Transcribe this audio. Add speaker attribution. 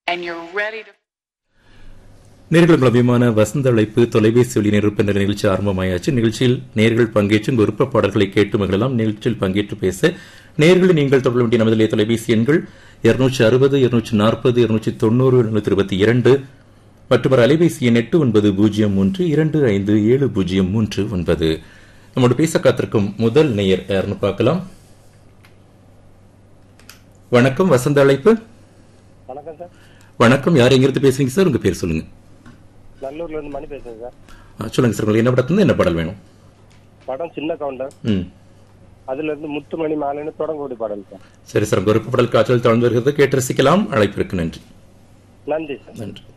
Speaker 1: and you're ready to
Speaker 2: நேர்கள் உங்கள் அபிமான வசந்த அழைப்பு தொலைபேசி ஒளி நிரூபனர் நிகழ்ச்சி ஆரம்பமாயாச்சு நிகழ்ச்சியில் நேர்கள் பங்கேற்று விருப்ப பாடல்களை கேட்டு மகிழலாம் நிகழ்ச்சியில் பங்கேற்று பேச நேர்களை நீங்கள் தொடர வேண்டிய நமது நிலைய தொலைபேசி எண்கள் இருநூற்றி அறுபது இருநூற்றி நாற்பது இருநூற்றி தொண்ணூறு இருநூற்றி இருபத்தி இரண்டு மற்றும் ஒரு அலைபேசி எண் எட்டு ஒன்பது பூஜ்ஜியம் மூன்று இரண்டு ஐந்து ஏழு பூஜ்ஜியம் மூன்று ஒன்பது நம்மோடு பேச காத்திருக்கும் முதல் நேயர் யாருன்னு பார்க்கலாம் வணக்கம் வசந்த அழைப்பு
Speaker 3: வணக்கம் சார்
Speaker 2: வணக்கம் யார் எங்கிருந்து பேசுறீங்க சார் உங்க பேர் சொல்லுங்க
Speaker 3: நல்லூர்ல இருந்து மணி பேசுறேன் சார்
Speaker 2: ஆ, சொல்லுங்க சார் உங்களுக்கு என்ன படத்துல என்ன பாடல் வேணும்
Speaker 3: படம் சின்ன கவுண்டர்
Speaker 2: ம்
Speaker 3: அதுல இருந்து முத்துமணி மாலைன்னு தொடங்கக்கூடிய பாடல் சார்
Speaker 2: சரி சார் உங்க விருப்ப பாடல் காய்ச்சல் தொடர்ந்து வருகிறது கேட்டு ரசிக்கலாம் அழைப்பிற்கு நன்றி
Speaker 3: நன்றி சார்
Speaker 2: நன்றி